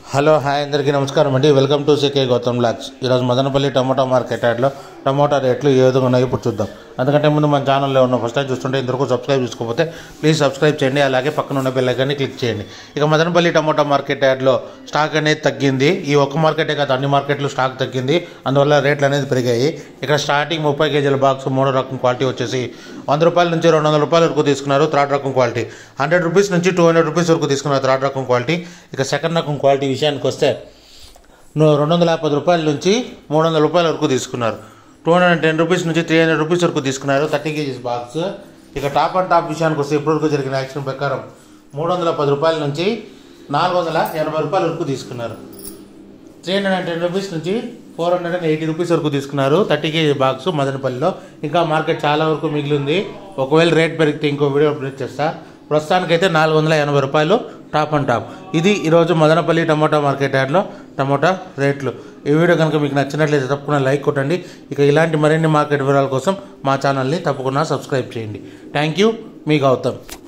hello hi అందరికీ నమస్కారం అండి welcome to C K Gautham blogs ఈరోజు మదనపల్లి టమాటా మార్కెట్ యార్డ్లో టమాటా రేట్లు ఏ విధంగా ఉన్నాయో ఇప్పుడు చూద్దాం అందుకంటే ముందు మన ఛానల్లో ఉన్న ఫస్ట్ టైం చూస్తుంటే ఇంతవరకు సబ్స్క్రైబ్ చేసుకోకపోతే ప్లీజ్ సబ్స్క్రైబ్ చేయండి అలాగే పక్కన ఉన్న బెల్ ఐకాన్ని క్లిక్ చేయండి ఇక మదనపల్లి టమాటా మార్కెట్ యార్డ్లో స్టాక్ అనేది తగ్గింది ఈ ఒక్క మార్కెటే కాదు అన్ని మార్కెట్లు స్టాక్ తగ్గింది అందువల్ల రేట్లు అనేది పెరిగాయి ఇక్కడ స్టార్టింగ్ ముప్పై కేజీల బాక్స్ మూడో రకం క్వాలిటీ వచ్చేసి వంద రూపాయల నుంచి రెండు వందల రూపాయల వరకు తీసుకున్నారు థర్డ్ రకం క్వాలిటీ హండ్రెడ్ రూపీస్ నుంచి టూ హండ్రెడ్ రూపీస్ వరకు తీసుకున్నారు థర్డ్ రకం క్వాలిటీ ఇక సెకండ్ రకం క్వాలిటీ విషయానికి వస్తే ను- రెండు వందల యాభై రూపాయల నుంచి మూడు వందల రూపాయల వరకు తీసుకున్నారు two hundred and ten rupees నుంచి త్రీ హండ్రెడ్ రూపీస్ వరకు తీసుకున్నారు థర్టీ కేజీస్ బాక్స్ ఇక టాప్ అండ్ టాప్ విషయానికి వస్తే ఇప్పటివరకు జరిగిన యాక్షన్ ప్రకారం మూడు వందల పది రూపాయల నుంచి నాలుగు వందల ఎనభై రూపాయల వరకు తీసుకున్నారు three hundred and ten rupees నుంచి four hundred and eighty rupees వరకు తీసుకున్నారు థర్టీ కేజీ బాక్స్ మదనపల్లిలో ఇంకా మార్కెట్ చాలా వరకు మిగిలింది ఒకవేళ రేట్ పెరిగితే ఇంకో వీడియో అప్డేట్ చేస్తా ప్రస్తుతానికైతే నాలుగు వందల ఎనభై రూపాయలు టాప్ అండ్ టాప్ ఇది ఈరోజు మదనపల్లి టమోటా మార్కెట్ యార్డ్లో టమోటా రేట్లు ఈ వీడియో కనుక మీకు నచ్చినట్లయితే తప్పకుండా లైక్ కొట్టండి ఇక ఇలాంటి మరిన్ని మార్కెట్ వివరాల కోసం మా ఛానల్ని తప్పకుండా సబ్స్క్రైబ్ చేయండి థ్యాంక్ యూ మీ గౌతమ్